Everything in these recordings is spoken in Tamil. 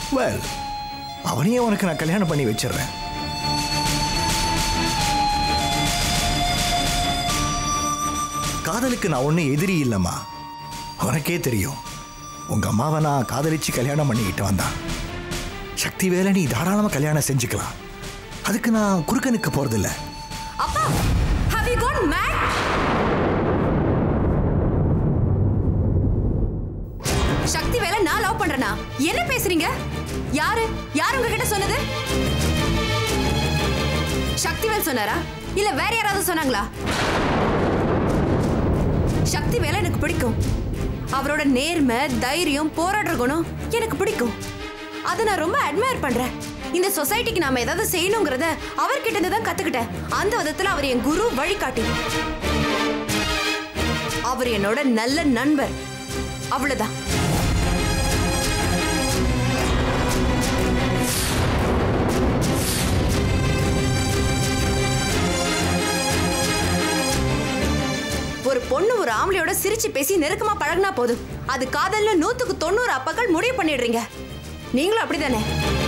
வெல் அவனையே உனக்கு நான் கல்யாணம் பண்ணி வச்சிடுறேன் காதலுக்கு நான் ஒன்றும் எதிரி இல்லைம்மா அவனுக்கே தெரியும் உங்க அம்மாவை நான் காதலிச்சு கல்யாணம் பண்ணிக்கிட்டு வந்தான் சக்தி வேலை நீ தாராளமாக கல்யாணம் செஞ்சுக்கலாம் அதுக்கு நான் குறுக்க நிற்க போறதில்ல அப்பா have you gone mad சக்தி வேலை நான் லவ் பண்றேனா என்ன பேசுறீங்க யாரு யார் உங்ககிட்ட சொன்னது சக்திவேல் சொன்னாரா இல்ல வேற யாராவது சொன்னாங்களா சக்தி வேலை எனக்கு பிடிக்கும் அவரோட நேர்மை தைரியம் போராடுற குணம் எனக்கு பிடிக்கும் அதை நான் ரொம்ப அட்மையர் பண்றேன் இந்த சொசைட்டிக்கு நாம ஏதாவது செய்யணுங்கிறத அவர்கிட்ட இருந்து தான் கத்துக்கிட்டேன் அந்த விதத்துல அவர் என் குரு வழிகாட்டி அவர் என்னோட நல்ல நண்பர் அவ்வளவுதான் ஒரு பொண்ணு ஒரு ஆம்பளையோட சிரிச்சு பேசி நெருக்கமா பழகுனா போதும் அது காதல்ல நூத்துக்கு தொண்ணூறு அப்பாக்கள் முடிவு பண்ணிடுறீங்க நீங்களும் அப்படிதானே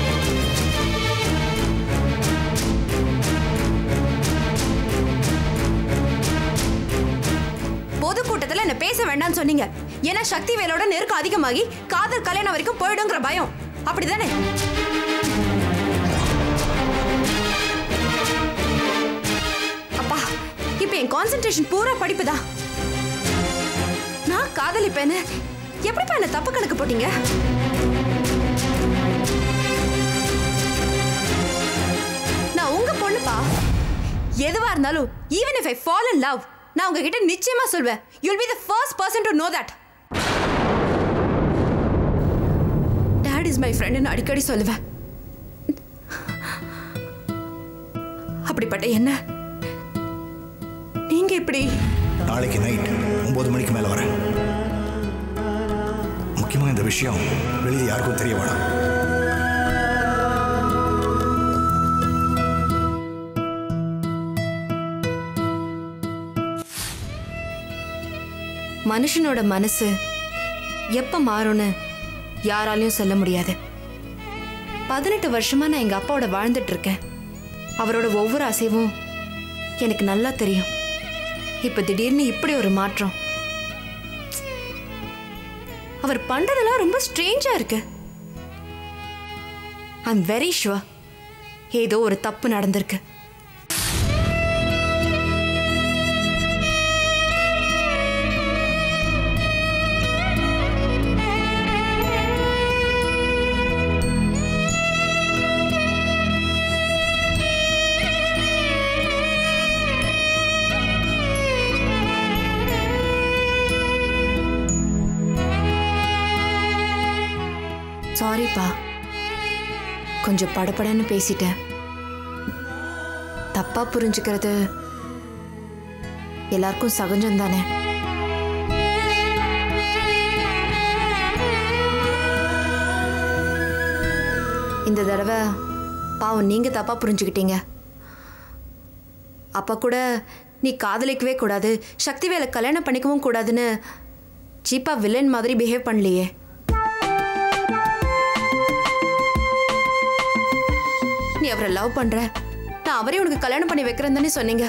பொதுக்கூட்டத்துல என்ன பேச வேண்டாம்னு சொன்னீங்க ஏன்னா சக்தி வேலோட நெருக்கம் அதிகமாகி காதல் கல்யாணம் வரைக்கும் போயிடுங்கிற பயம் அப்படிதானே அப்பா இப்ப என் கான்சென்ட்ரேஷன் பூரா படிப்பு தான் நான் காதலிப்பேன்னு எப்படிப்பா என்ன தப்பு கணக்கு போட்டீங்க நான் உங்க பொண்ணுப்பா எதுவா இருந்தாலும் even if I fall in love நான் உங்ககிட்ட நிச்சயமா சொல்வேன் you'll be the first person to know that dad is my ஃப்ரெண்டுன்னு அடிக்கடி சொல்லுவேன் அப்படிப்பட்ட என்ன நீங்க இப்படி நாளைக்கு நைட் ஒன்பது மணிக்கு மேலே வரேன் முக்கியமாக இந்த விஷயம் வெளியே யாருக்கும் தெரிய வேணாம் மனுஷனோட மனசு எப்ப மாறும்னு யாராலையும் சொல்ல முடியாது பதினெட்டு வருஷமா நான் எங்க அப்பாவோட வாழ்ந்துட்டு இருக்கேன் அவரோட ஒவ்வொரு அசைவும் எனக்கு நல்லா தெரியும் இப்ப திடீர்னு இப்படி ஒரு மாற்றம் அவர் பண்றதெல்லாம் ரொம்ப ஸ்ட்ரேஞ்சா இருக்கு ஐம் வெரி ஷுவர் ஏதோ ஒரு தப்பு நடந்திருக்கு சாரிப்பா கொஞ்சம் படபடன்னு பேசிட்டேன் தப்பா புரிஞ்சுக்கிறது எல்லாருக்கும் சகஜம் தானே இந்த தடவை பாவம் நீங்க தப்பா புரிஞ்சுக்கிட்டீங்க அப்ப கூட நீ காதலிக்கவே கூடாது சக்திவேலை கல்யாணம் பண்ணிக்கவும் கூடாதுன்னு சீப்பா வில்லன் மாதிரி பிஹேவ் பண்ணலையே நீ அவரை லவ் பண்ற நான் அவரே உனக்கு கல்யாணம் பண்ணி வைக்கிறேன் தானே சொன்னீங்க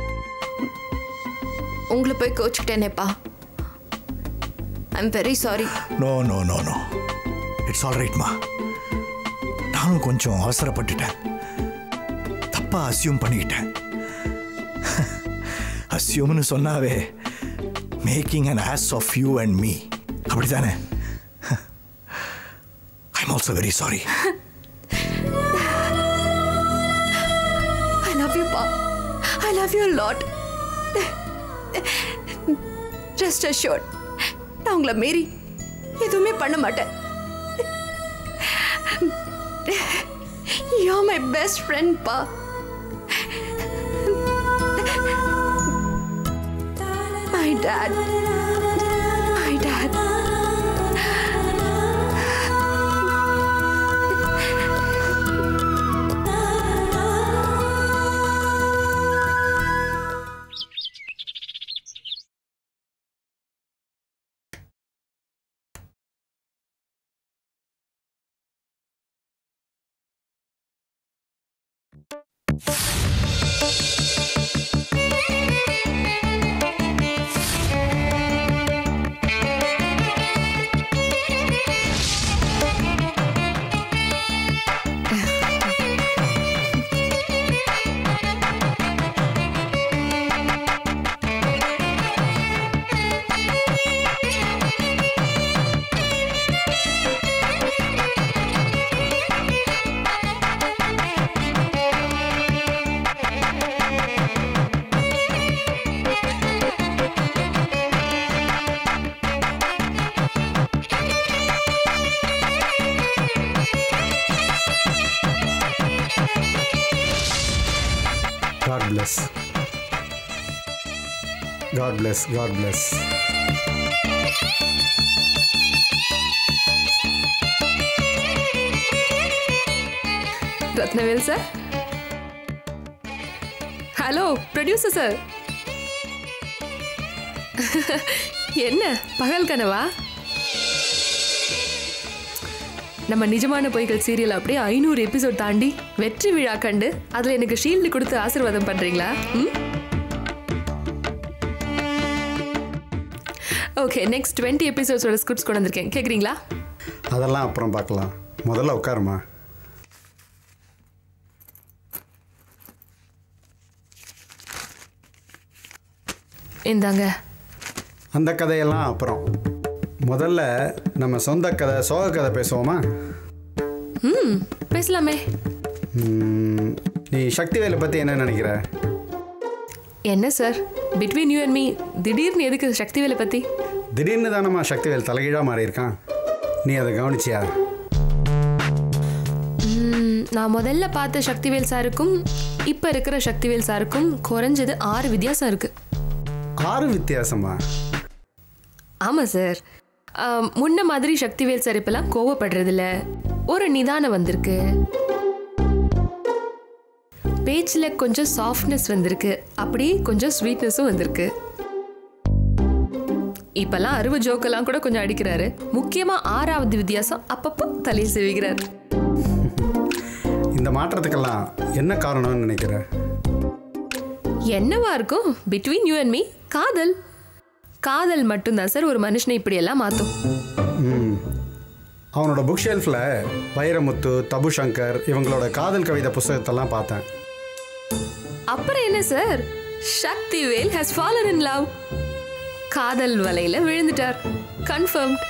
உங்களை போய் கோச்சுக்கிட்டேனேப்பா I'm very sorry no no no no it's all ரைட்மா நானும் கொஞ்சம் அவசரப்பட்டுட்டேன் தப்பா அசியூம் பண்ணிக்கிட்டேன் அசியூம்னு சொன்னாவே making an ass of you and me அப்படிதானே I am also very sorry I love you பா I love you lot just assured நான் உங்களை மீறி எதுவுமே பண்ண மாட்டேன் யூ மை பெஸ்ட் ஃப்ரெண்ட் பா my dad God bless. God bless. God bless. Rathnavel sir hello producer sir என்ன பகல் கனவா நம்ம நிஜமான பொய்கள் சீரியல் அப்படியே ஐநூறு எபிசோட் தாண்டி வெற்றி விழா கண்டு அதில் எனக்கு ஷீல்டு கொடுத்து ஆசீர்வாதம் பண்ணுறீங்களா ம் ஓகே நெக்ஸ்ட் டுவெண்ட்டி எபிசோட்ஸோட ஸ்கிரிப்ட்ஸ் கொண்டு வந்திருக்கேன் கேட்குறீங்களா அதெல்லாம் அப்புறம் பார்க்கலாம் முதல்ல உட்காருமா இந்தாங்க அந்த கதையெல்லாம் அப்புறம் முதல்ல நம்ம சொந்த கதை சோக கதை பேசுவோமா ம் பேசலாமே ம், நீ சக்திவேலை பற்றி என்ன நினைக்கிற என்ன sir between you and me திடீர்னு எதுக்கு சக்திவேலை பற்றி திடீர்னு தானம்மா சக்திவேல் தலைகீழாக மாறி இருக்கான் நீ அதை கவனிச்சியா ம், நான் முதல்ல பார்த்த சக்திவேல் சாருக்கும் இப்போ இருக்கிற சக்திவேல் சாருக்கும் குறைஞ்சது ஆறு வித்தியாசம் இருக்கு ஆறு வித்தியாசமா ஆமாம் சார் ஆம், முன்ன மாதிரி சக்திவேல் சார் இப்பெல்லாம் கோவப்படுறதில்ல ஒரு நிதானம் வந்திருக்கு பேச்சில் கொஞ்சம் சாஃப்ட்னஸ் வந்திருக்கு அப்படியே கொஞ்சம் ஸ்வீட்னஸும் வந்திருக்கு இப்பெல்லாம் அறுவை ஜோக்கெல்லாம் கூட கொஞ்சம் அடிக்கிறாரு முக்கியமா ஆறாவது வித்தியாசம் அப்பப்போ தலையை சிவிக்கிறார் இந்த மாற்றத்துக்கெல்லாம் என்ன காரணம்னு நினைக்கிற என்னவா இருக்கும் பிட்வீன் யூ அண்ட் மீ காதல் காதல் மட்டும்தான் சார் ஒரு மனுஷனை இப்படியெல்லாம் மாற்றும் ம் அவனோட புக் ஷெல்ஃபில் வைரமுத்து தபு சங்கர் இவங்களோட காதல் கவிதை புஸ்தகத்தெல்லாம் பார்த்தேன் அப்புறம் என்ன sir Sakthivel has fallen in love காதல் வலையில விழுந்துட்டார் கன்ஃபர்ம்ட்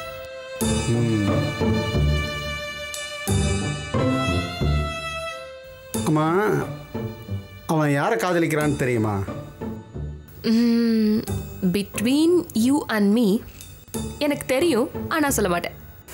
ஆமாம் அவன் யாரை காதலிக்கிறான்னு தெரியுமா பிட்வீன் யூ அண்ட் மீ எனக்கு தெரியும் ஆனால் சொல்ல மாட்டேன்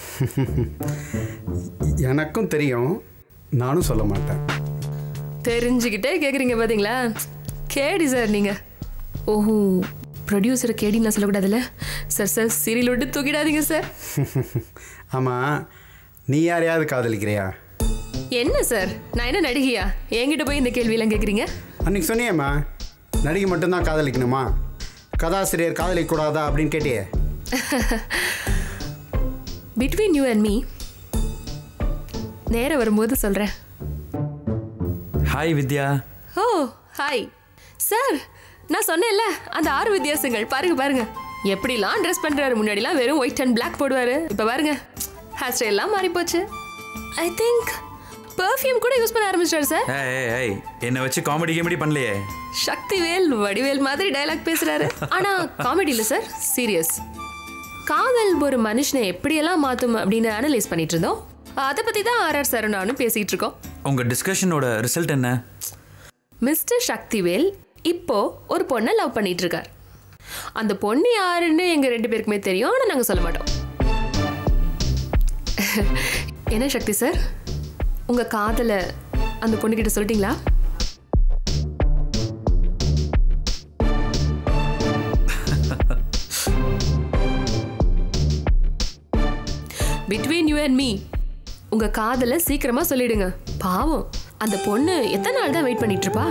எனக்கும் தெரியும் நானும் சொல்ல மாட்டேன் தெரிஞ்சுக்கிட்டே கேட்குறீங்க பார்த்தீங்களா கேடி சார் நீங்கள் ஓஹோ ப்ரொடியூசரை கேடின்னு சொல்லக்கூடாதுல்ல சார் சார் சீரியல் விட்டு தூக்கிடாதீங்க சார் ஆமாம் நீ யாரையாவது காதலிக்கிறியா என்ன சார் நான் என்ன நடிகையா என்கிட்ட போய் இந்த கேள்வியெல்லாம் கேட்குறீங்க அன்னைக்கு சொன்னியேம்மா நடிகை மட்டும்தான் காதலிக்கணுமா கதாசிரியர் காதலிக்கக்கூடாதா அப்படின்னு கேட்டியே பிட்வீன் யூ அண்ட் மீ நேரம் வரும்போது சொல்கிறேன் ஹாய் வித்யா ஓ ஹாய் சார் நான் சொன்னேன்ல அந்த ஆறு வித்தியாசங்கள் பாருங்க பாருங்க எப்படிலாம் ட்ரெஸ் பண்ணுறாரு முன்னாடிலாம் வெறும் ஒயிட் அண்ட் Black போடுவார் இப்போ பாருங்க ஹேர் ஸ்டைல்லாம் மாறி போச்சு ஐ திங்க் பர்ஃப்யூம் கூட யூஸ் பண்ண ஆரம்பிச்சிட்டாரு சார் ஏய் ஏய் ஏய் என்னை வச்சு காமெடி கிமெடி பண்ணலையே சக்திவேல் வடிவேல் மாதிரி டயலாக் பேசுறாரு ஆனா காமெடி இல்ல சார் சீரியஸ் காதல் ஒரு மனுஷனை எப்படியெல்லாம் மாத்தும் அப்படின்னு அனலைஸ் பண்ணிட்டு இருந்தோம் அதை பத்தி தான் ஆர்ஆர் சார் நானும் பேசிட்டு இருக்கோம் உங்கள் டிஸ்கஷனோட ரிசல்ட் என்ன மிஸ்டர் சக்திவேல் இப்போ ஒரு பொண்ணை லவ் பண்ணிட்டு இருக்கார் அந்த பொண்ணு யாருன்னு எங்க ரெண்டு பேருக்குமே தெரியும் ஆனா நாங்க சொல்ல மாட்டோம் என்ன சக்தி சார் உங்க காதலை அந்த பொண்ணுகிட்ட சொல்லிட்டீங்களா பிட்வீன் யூ அண்ட் மீ உங்க காதலை சீக்கிரமா சொல்லிடுங்க பாவம் அந்த பொண்ணு எத்தனை நாள் தான் வெயிட் பண்ணிட்டு இருப்பா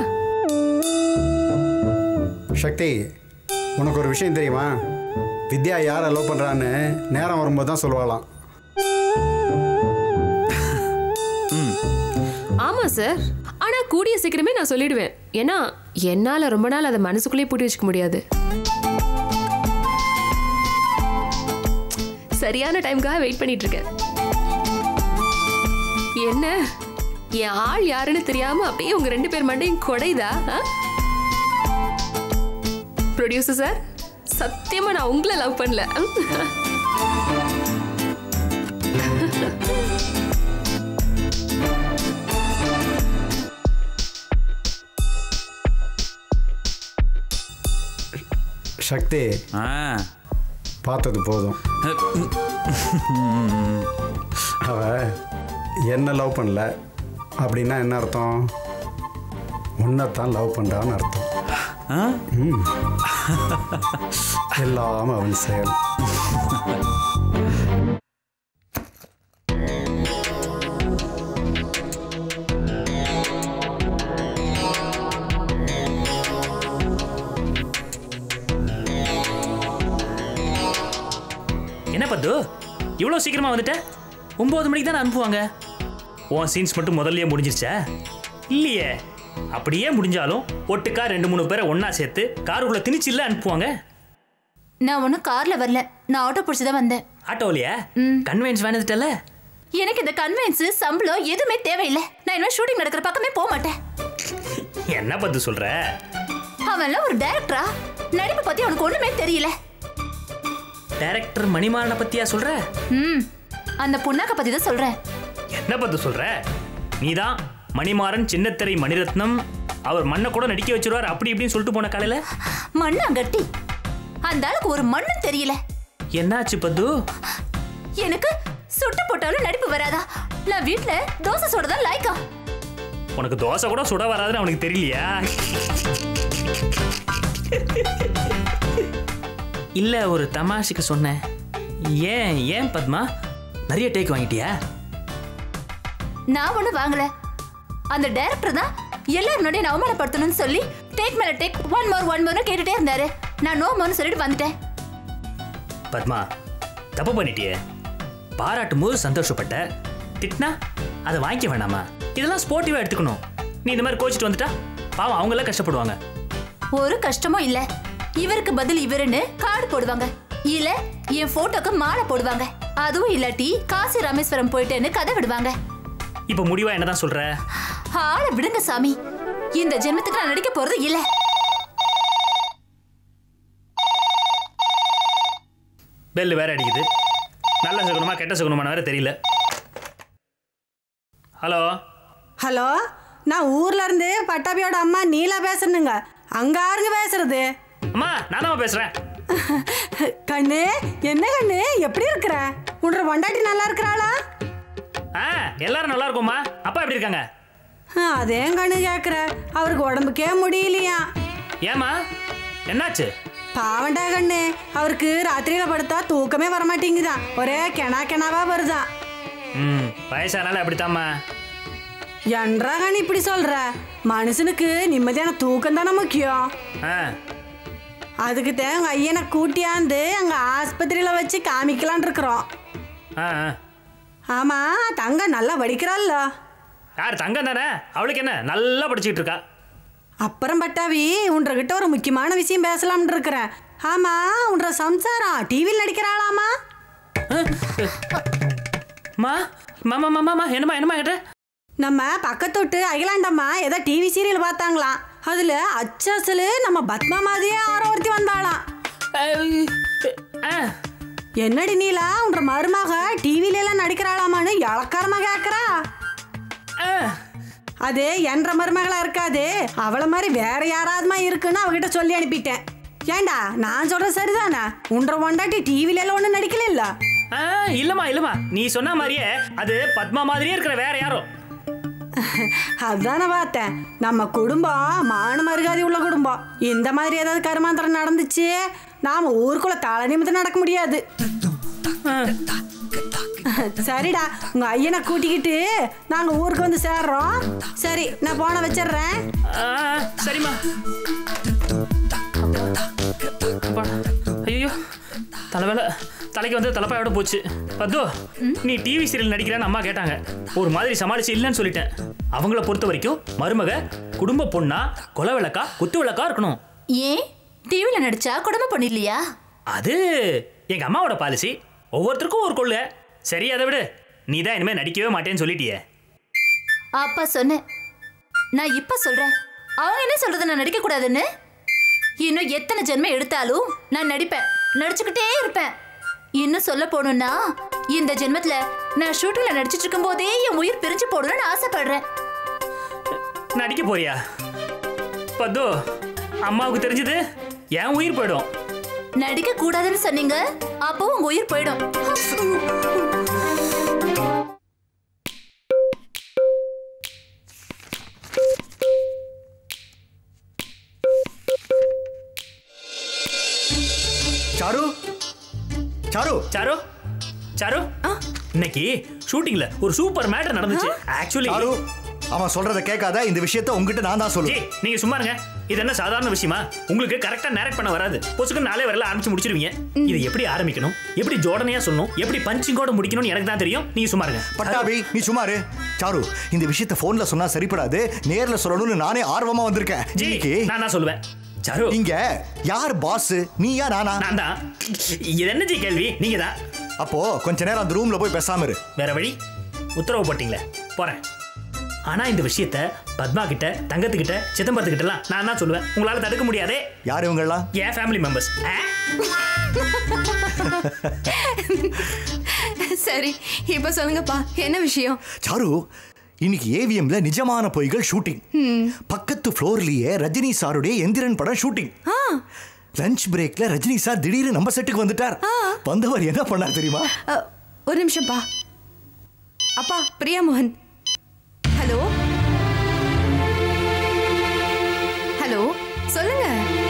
சக்தி உனக்கு ஒரு விஷயம் தெரியுமா வித்யா யாரை லவ் பண்ணுறான்னு நேரம் வரும்போது தான் சொல்லுவாளாம் ஆமா ஆமா சார் ஆனா கூடிய சீக்கிரமே நான் சொல்லிடுவேன் ஏன்னா என்னால ரொம்ப நாள் அதை மனசுக்குள்ளேயே பூட்டி வச்சுக்க முடியாது சரியான டைம்க்காக வெயிட் பண்ணிட்டு இருக்கேன் என்ன என் ஆள் யாருன்னு தெரியாம அப்படியே உங்க ரெண்டு பேர் மண்டையும் கொடைதா ப்ரொடியூசர் சார் சத்தியமா நான் உங்களை லவ் பண்ணல சக்தி ஆ பார்த்தது போதும் அவ என்ன லவ் பண்ணல அப்படின்னா என்ன அர்த்தம் உன்னைத்தான் லவ் பண்ணுறான்னு அர்த்தம் ஆ எல்லாம் அவன் செயல் என்ன பத்து இவ்வளோ சீக்கிரமா வந்துட்ட ஒம்பது மணிக்கு தானே அனுப்புவாங்க உன் சீன்ஸ் மட்டும் முதல்லயே முடிஞ்சிருச்சா இல்லையே அப்படியே முடிஞ்சாலும் ஒட்டுக்கா ரெண்டு மூணு பேரை ஒண்ணா சேர்த்து காருக்குள்ள திணிச்சில்ல அனுப்புவாங்க நான் ஒன்றும் கார்ல வரல நான் ஆட்டோ பிடிச்சி தான் வந்தேன் ஆட்டோலையா கன்வென்ஸ் வேணுதுட்டல எனக்கு இந்த கன்வென்ஸ் சம்பளம் எதுவுமே தேவையில்லை நான் இனிமே ஷூட்டிங் நடக்கிற பக்கமே போக மாட்டேன் என்ன பத்து சொல்ற அவன்லாம் ஒரு டைரக்டரா நடிப்பை பத்தி அவனுக்கு ஒண்ணுமே தெரியல டைரக்டர் மணிமாறனை பத்தியா சொல்ற ம் அந்த புண்ணாக்க பத்தி தான் சொல்றேன் என்ன பத்து சொல்ற நீதான் மணிமாறன் சின்னத்திரை மணிரத்னம் அவர் மண்ணை கூட நடிக்க வச்சிருவார் அப்படி இப்படின்னு சொல்லிட்டு போன காலையில மண்ணாங்கட்டி அந்த ஆளுக்கு ஒரு மண்ணும் தெரியல என்னாச்சு பத்து எனக்கு சுட்டு போட்டாலும் நடிப்பு வராதா நான் வீட்ல தோசை சுட தான் லாய்க்கா உனக்கு தோசை கூட சுட வராதுன்னு அவனுக்கு தெரியலையா இல்ல ஒரு தமாஷுக்கு சொன்னேன் ஏன் ஏன் பத்மா நிறைய டேக் வாங்கிட்டியா நான் ஒண்ணும் வாங்கல அந்த டைரக்டர் தான் எல்லாரும் முன்னாடி நான் அவமானப்படுத்தணும்னு சொல்லி டேக் மேல டேக் ஒன் மோர் ஒன் மோர்னு கேட்டுட்டே இருந்தாரு நான் நோ மோர்னு சொல்லிட்டு வந்துட்டேன் பத்மா தப்பு பண்ணிட்டியே பாராட்டும் போது சந்தோஷப்பட்ட திட்டினா அதை வாங்கிக்க வேணாமா இதெல்லாம் ஸ்போர்ட்டிவா எடுத்துக்கணும் நீ இந்த மாதிரி கோச்சிட்டு வந்துட்டா பாவம் அவங்களாம் கஷ்டப்படுவாங்க ஒரு கஷ்டமும் இல்ல இவருக்கு பதில் இவருன்னு கார்டு போடுவாங்க இல்ல என் போட்டோக்கு மாலை போடுவாங்க அதுவும் இல்லாட்டி காசி ராமேஸ்வரம் போயிட்டேன்னு கதை விடுவாங்க இப்போ முடிவா என்னதான் சொல்ற ஆளை விடுங்க சாமி இந்த ஜென்மத்துக்கு நான் நடிக்க போறது இல்ல பெல் வேற அடிக்குது நல்ல சகுனமா கெட்ட சகுனமான வேற தெரியல ஹலோ ஹலோ நான் ஊர்ல இருந்து பட்டாபியோட அம்மா நீலா பேசுறேனுங்க அங்க யாருங்க பேசுறது அம்மா நானாமா பேசுறேன் கண்ணு என்ன கண்ணு எப்படி இருக்கிற உன்ற பொண்டாட்டி நல்லா இருக்கிறாளா ஆ எல்லாரும் நல்லா இருக்கும்மா அப்பா எப்படி இருக்காங்க அதே கண்ணு கேக்குற அவருக்கு உடம்புக்கே முடியலையா ஏமா என்னாச்சு பாவண்டா கண்ணு அவருக்கு ராத்திரியில படுத்தா தூக்கமே வரமாட்டேங்குதான் ஒரே கெனா கெனாவா வருதான் ம் வயசானால அப்படித்தாம்மா என்றா கண்ணு இப்படி சொல்ற மனுஷனுக்கு நிம்மதியான தூக்கம் தானே முக்கியம் ஆ அதுக்கு தான் உங்க ஐயனை கூட்டியாந்து அங்க ஆஸ்பத்திரியில வச்சு காமிக்கலான் இருக்கிறோம் ஆ ஆ. ஆமா தங்க நல்லா வடிக்கிறாள்ல யார் தங்கம் தானே அவளுக்கு என்ன நல்லா படிச்சுக்கிட்டு இருக்கா அப்புறம் பட்டாவி உன்றகிட்ட ஒரு முக்கியமான விஷயம் பேசலாம்னு இருக்கிறேன் ஆமா உன்ற சம்சாரம் டிவியில் நடிக்கிறாளாமா மா மாமா மாமா மா என்னம்மா என்னம்மா கேட்ட நம்ம பக்கத்து விட்டு அகிலாண்டம்மா ஏதோ டிவி சீரியல் பார்த்தாங்களாம் அதுல அச்சசலு நம்ம பத்மா மாதிரியே ஆரோ ஒருத்தி வந்தாளாம் ஆ என்னடி நீலா உன்ற மருமக டிவில எல்லாம் நடிக்கிறாளாமான்னு இளக்காரமா கேக்குறா ஆ அது என்ற மருமகளா இருக்காது அவளை மாதிரி வேற யாராவதுமா இருக்குன்னு அவகிட்ட சொல்லி அனுப்பிட்டேன் ஏண்டா நான் சொல்றது சரிதானே உன்ற பொண்டாட்டி டிவில எல்லாம் ஒன்றும் நடிக்கல இல்ல ஆ இல்லம்மா இல்லம்மா நீ சொன்ன மாதிரியே அது பத்மா மாதிரியே இருக்கிற வேற யாரோ அதானே பார்த்தேன் நம்ம குடும்பம் மான மருகாதி உள்ள குடும்பம் இந்த மாதிரி ஏதாவது கருமாந்திரம் நடந்துச்சு நாம ஊருக்குள்ள தலை நிமிந்து நடக்க முடியாது சரிடா உங்க ஐயனை கூட்டிக்கிட்டு நாங்க ஊருக்கு வந்து சேர்றோம் சரி நான் போன வச்சிடுறேன் ஆ சரிம்மா ஐயோ தலைவேலை தலைக்கு வந்து தலைப்பாயோட போச்சு அதோ நீ டிவி சீரியல் நடிக்கிறேன்னு அம்மா கேட்டாங்க ஒரு மாதிரி சமாளிச்சு இல்லைன்னு சொல்லிட்டேன் அவங்கள பொறுத்த வரைக்கும் மருமக குடும்ப பொண்ணா கொலை விளக்கா குத்து விளக்கா இருக்கணும் ஏன் டிவில நடிச்சா குடும்ப பண்ணிடலையா அது எங்க அம்மாவோட பாலிசி ஒவ்வொருத்தருக்கும் ஒரு கொள்ளு சரி அதை விடு நீ தான் இனிமே நடிக்கவே மாட்டேன்னு சொல்லிட்டியே அப்பா சொன்னேன் நான் இப்ப சொல்றேன் அவங்க என்ன சொல்றது நான் நடிக்க கூடாதுன்னு இன்னும் எத்தனை ஜென்மம் எடுத்தாலும் நான் நடிப்பேன் நடிச்சுக்கிட்டே இருப்பேன் இன்னும் சொல்ல போகணும்னா இந்த ஜென்மத்துல நான் ஷூட்டிங்ல நடிச்சிட்டு இருக்கும் போதே என் உயிர் பிரிஞ்சு போடணும்னு ஆசைப்படுறேன் நடிக்க போறியா பத்து அம்மாவுக்கு தெரிஞ்சது என் உயிர் போயிடும் நடிக்க கூடாதுன்னு சொன்னீங்க அப்போ உங்க உயிர் போயிடும் சாரு சாரு சாரு சாரு இன்னைக்கு ஷூட்டிங்ல ஒரு சூப்பர் மேட்டர் நடந்துச்சு ஆக்சுவலி சாரு அவன் சொல்றத கேட்காத இந்த விஷயத்த உங்ககிட்ட நான் தான் ஜி சொல்லுவேன் நீங்க சும்மா இருங்க இது என்ன சாதாரண விஷயமா உங்களுக்கு கரெக்டா நேரக்ட் பண்ண வராது பொசுக்கு நாளே வரல ஆரம்பிச்சு முடிச்சிருவீங்க இது எப்படி ஆரம்பிக்கணும் எப்படி ஜோடனையா சொல்லணும் எப்படி பஞ்சிங்கோட முடிக்கணும்னு எனக்கு தான் தெரியும் நீங்க சும்மா இருங்க பட்டாபி நீ சுமாரு சாரு இந்த விஷயத்த போன்ல சொன்னா சரிப்படாது நேர்ல சொல்லணும்னு நானே ஆர்வமா வந்திருக்கேன் ஜி இன்னைக்கு நான் தான் சொல்லுவேன் சாரு இங்க யார் பாஸ் நீயா நானா நான் தான் இது என்ன ஜி கேள்வி நீங்க தான் அப்போ கொஞ்ச நேரம் அந்த ரூம்ல போய் பேசாம இரு வேற வழி உத்தரவு போட்டீங்களே போறேன் ஆனா இந்த விஷயத்த பத்மா கிட்ட தங்கத்துக்கிட்ட சிதம்பரத்துக்கிட்டலாம் நான் தான் சொல்லுவேன் உங்களால தடுக்க முடியாதே யார் இவங்கெல்லாம் என் ஃபேமிலி மெம்பர்ஸ் சரி இப்போ சொல்லுங்கப்பா என்ன விஷயம் சாரு இன்னைக்கு ஏவிஎம்ல நிஜமான பொய்கள் ஷூட்டிங் பக்கத்து ஃப்ளோர்லயே ரஜினி சாருடைய எந்திரன் படம் ஷூட்டிங் லஞ்ச் பிரேக்ல ரஜினி சார் திடீர்னு நம்ம செட்டுக்கு வந்துட்டார் வந்தவர் என்ன பண்ணார் தெரியுமா அ, ஒரு நிமிஷம்ப்பா அப்பா பிரியா மோகன் ஹலோ ஹலோ சொல்லுங்க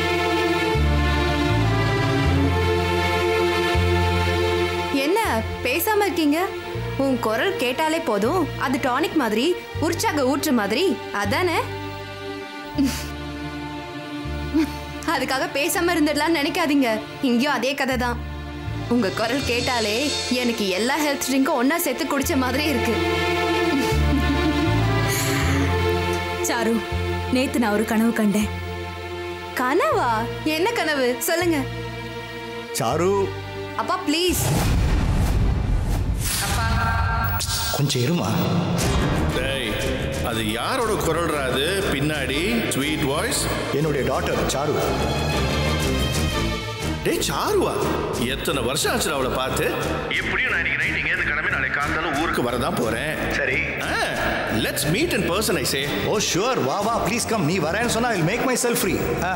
என்ன பேசாம இருக்கீங்க உன் குரல் கேட்டாலே போதும் அது டானிக் மாதிரி உற்சாக ஊற்று மாதிரி அதானே அதுக்காக பேசாம இருந்துடலாம்னு நினைக்காதீங்க இங்கேயும் அதே கதை தான் உங்க குரல் கேட்டாலே எனக்கு எல்லா ஹெல்த் ட்ரிங்க்கும் ஒண்ணா சேர்த்து குடிச்ச மாதிரி இருக்கு சாரு நேத்து நான் ஒரு கனவு கண்டேன் கனவா என்ன கனவு சொல்லுங்க சாரு அப்பா ப்ளீஸ் கொஞ்சம் இருமா டேய் அது யாரோட குரல்றா அது பின்னாடி ஸ்வீட் வாய்ஸ் என்னுடைய டாட்டர் சாரு டேய் சாருவா எத்தனை வருஷம் ஆச்சு அவளை பார்த்து எப்படியும் நான் இன்னைக்கு நைட் இங்கேருந்து கிளம்பி நாளை காத்தாலும் ஊருக்கு வரதான் போறேன் சரி let's meet in person I say oh sure வா வா ப்ளீஸ் கம் நீ வரேன்னு சொன்னா I make myself free ah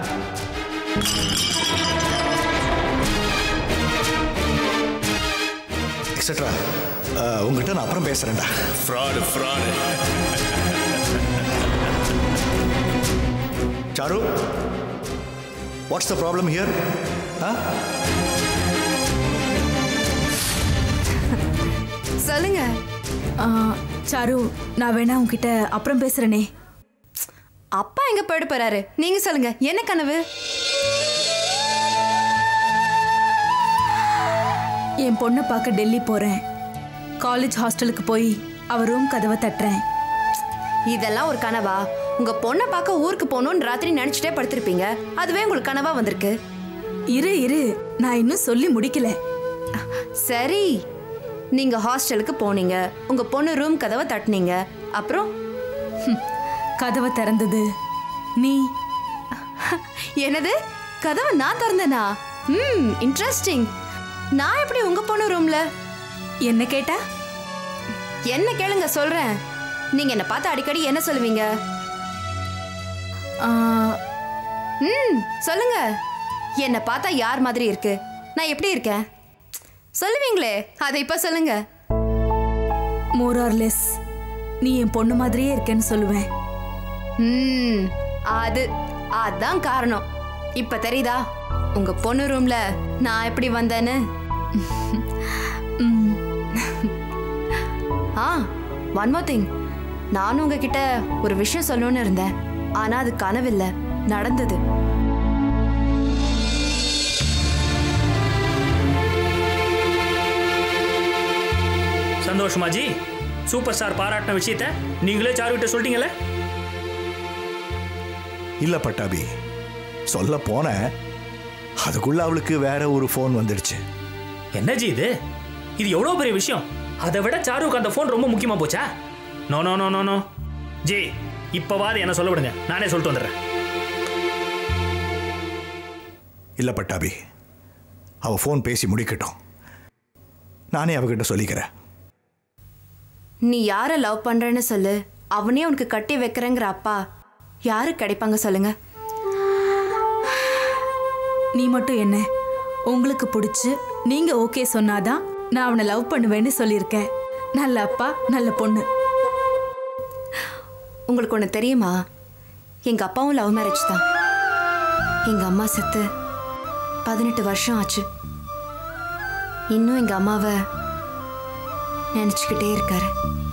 etcetera உங்ககிட்ட நான் அப்புறம் பேசுறேன்டா fraud fraud Charu what's the problem here ah சொல்லுங்க ஆ, சாரு நான் வேணா உன்கிட்ட அப்புறம் பேசுறேனே அப்பா எங்க போயிட்டு போறாரு நீங்க சொல்லுங்க என்ன கனவு என் பொண்ணை பார்க்க டெல்லி போறேன் காலேஜ் ஹாஸ்டலுக்கு போய் அவ ரூம் கதவை தட்டுறேன் இதெல்லாம் ஒரு கனவா உங்க பொண்ணை பார்க்க ஊருக்கு போகணும்னு ராத்திரி நினைச்சிட்டே படுத்திருப்பீங்க அதுவே உங்களுக்கு கனவா வந்திருக்கு இரு இரு நான் இன்னும் சொல்லி முடிக்கல சரி நீங்க ஹாஸ்டலுக்கு போனீங்க உங்க பொண்ணு ரூம் கதவை தட்டுனீங்க அப்புறம் ஹம், கதவை திறந்தது நீ என்னது கதவை நான் திறந்தேனா ம் இன்ட்ரெஸ்டிங் நான் எப்படி உங்க பொண்ணு ரூம்ல என்ன கேட்டா என்ன கேளுங்க சொல்றேன் நீங்க என்ன பார்த்து அடிக்கடி என்ன சொல்லுவீங்க ஆ, ம் சொல்லுங்க என்ன பார்த்தா யார் மாதிரி இருக்கு நான் எப்படி இருக்கேன் சொல்லுவீங்களே அதை இப்ப சொல்லுங்க மோர் ஆர் லெஸ் நீ என் பொண்ணு மாதிரியே இருக்கேன்னு சொல்லுவேன் ம் அது அதான் காரணம் இப்ப தெரியுதா உங்க பொண்ணு ரூம்ல நான் எப்படி வந்தேன்னு ம், ஆ ஒன் மோர் திங் நானும் உங்ககிட்ட ஒரு விஷயம் சொல்லணும்னு இருந்தேன் ஆனா அது கனவில்லை நடந்தது சந்தோஷமா ஜி சூப்பர் ஸ்டார் பாராட்டின விஷயத்த நீங்களே சாருகிட்ட சொல்லிட்டீங்களே இல்ல பட்டாபி சொல்ல போன அதுக்குள்ள அவளுக்கு வேற ஒரு ஃபோன் வந்துடுச்சு என்ன ஜி இது இது எவ்வளோ பெரிய விஷயம் அதை விட சாருவுக்கு அந்த ஃபோன் ரொம்ப முக்கியமா போச்சா no no no no no ji இப்போவாது என்ன சொல்ல விடுங்க நானே சொல்லிட்டு வந்துடுறேன் இல்ல பட்டாபி அவ ஃபோன் பேசி முடிக்கட்டும் நானே அவகிட்ட சொல்லிக்கிறேன் நீ யாரை லவ் பண்றேன்னு சொல்லு அவனே உனக்கு கட்டி வைக்கிறேங்கிற அப்பா யாரு கிடைப்பாங்க சொல்லுங்க நீ மட்டும் என்ன உங்களுக்கு பிடிச்சு நீங்க ஓகே சொன்னாதான் நான் அவனை லவ் பண்ணுவேன்னு சொல்லியிருக்கேன் நல்ல அப்பா நல்ல பொண்ணு உங்களுக்கு ஒன்று தெரியுமா எங்க அப்பாவும் லவ் மேரேஜ் தான் எங்க அம்மா செத்து பதினெட்டு வருஷம் ஆச்சு இன்னும் எங்க அம்மாவை நினச்சிக்கிட்டே இருக்காரு